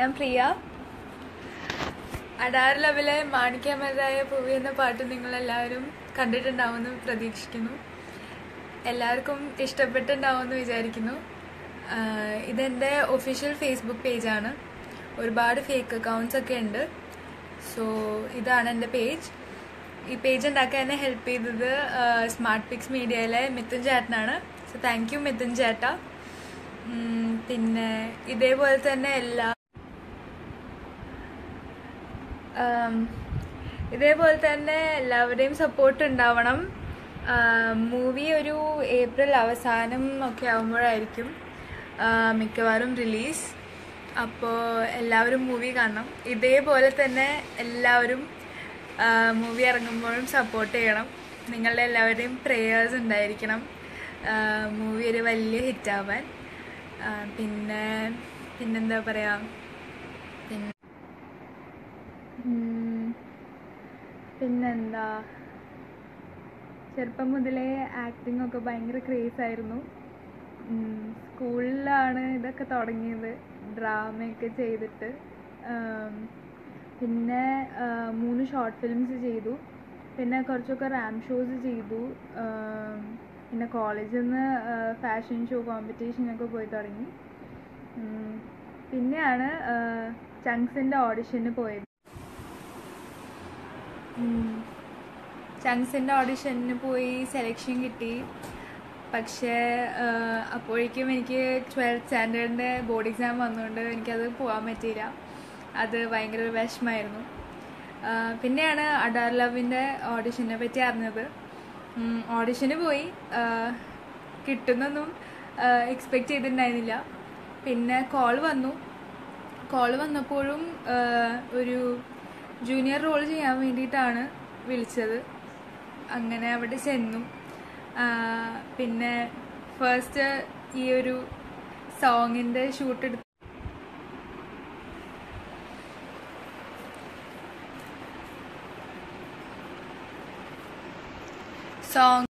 ഞാൻ പ്രിയ അഡാർ ലെവലെ മാണിക്യമരായ പൂവി എന്ന പാട്ട് നിങ്ങളെല്ലാവരും കണ്ടിട്ടുണ്ടാവുമെന്ന് പ്രതീക്ഷിക്കുന്നു എല്ലാവർക്കും ഇഷ്ടപ്പെട്ടിട്ടുണ്ടാവുമെന്ന് വിചാരിക്കുന്നു ആഹ് ഇതെൻ്റെ ഒഫീഷ്യൽ ഫേസ്ബുക്ക് പേജാണ് ഒരുപാട് ഫേക്ക് അക്കൗണ്ട്സ് ഒക്കെ ഉണ്ട് സോ ഇതാണ് എൻ്റെ പേജ് ഈ പേജ് ഉണ്ടാക്കാൻ എന്നെ ഹെൽപ്പ് ചെയ്തത് സ്മാർട്ട് പിക്സ് മീഡിയയിലെ മിഥുൻ ചേട്ടനാണ് സോ താങ്ക് യു മിഥുൻ ചേട്ട ഉം, പിന്നെ ഇതേപോലെ തന്നെ എല്ലാ ആം, ഇതേപോലെ തന്നെ എല്ലാവരുടെയും സപ്പോർട്ട് ഉണ്ടാവണം മൂവി ഒരു ഏപ്രിൽ അവസാനം ഒക്കെ ആകുമ്പോഴായിരിക്കും ആ, മിക്കവാറും റിലീസ് അപ്പോൾ എല്ലാവരും മൂവി കാണണം ഇതേപോലെ തന്നെ എല്ലാവരും മൂവി ഇറങ്ങുമ്പോഴും സപ്പോർട്ട് ചെയ്യണം നിങ്ങളുടെ എല്ലാവരുടെയും പ്രേയേഴ്സ് ഉണ്ടായിരിക്കണം മൂവി ഒരു വലിയ ഹിറ്റാവാൻ പിന്നെ പിന്നെന്താ പറയുക പിന്നെ ഉം, പിന്നെന്താ ചെറുപ്പം മുതലേ ആക്ടിംഗ് ഒക്കെ ഭയങ്കര ക്രേസ് ആയിരുന്നു ഉം, സ്കൂളിലാണ് ഇതൊക്കെ തുടങ്ങിയത് ഡ്രാമയൊക്കെ ചെയ്തിട്ട് ആം, പിന്നെ ആ, മൂന്ന് ഷോർട്ട് ഫിലിംസ് ചെയ്തു പിന്നെ കുറച്ചൊക്കെ റാം ഷോസ് ചെയ്തു ആം, പിന്നെ കോളേജിൽ നിന്ന് ഫാഷൻ ഷോ കോമ്പറ്റീഷനൊക്കെ പോയി തുടങ്ങി ഉം, പിന്നെയാണ് ചങ്സിൻ്റെ ഓഡിഷന് പോയത് ചങ്സിൻ്റെ ഓഡിഷന് പോയി സെലക്ഷൻ കിട്ടി പക്ഷേ ആഹ്, അപ്പോഴേക്കും എനിക്ക് ട്വൽത്ത് സ്റ്റാൻഡേർഡിൻ്റെ ബോർഡ് എക്സാം വന്നുകൊണ്ട് എനിക്കത് പോകാൻ പറ്റിയില്ല അത് ഭയങ്കര ഒരു വിഷമമായിരുന്നു ആഹ്, പിന്നെയാണ് അഡാർ ലവിൻ്റെ ഓഡിഷനെ പറ്റി അറിഞ്ഞത് ഓഡിഷന് പോയി ആഹ്, കിട്ടുന്നൊന്നും എക്സ്പെക്റ്റ് ചെയ്തിട്ടുണ്ടായിരുന്നില്ല പിന്നെ കോൾ വന്നു കോൾ വന്നപ്പോഴും ആഹ്, ഒരു ജൂനിയർ റോൾ ചെയ്യാൻ വേണ്ടിയിട്ടാണ് വിളിച്ചത് അങ്ങനെ അവിടെ ചെന്നു ആഹ്, പിന്നെ ഫസ്റ്റ് ഈ ഒരു സോങ്ങിൻ്റെ ഷൂട്ട് എടുത്ത് സോങ്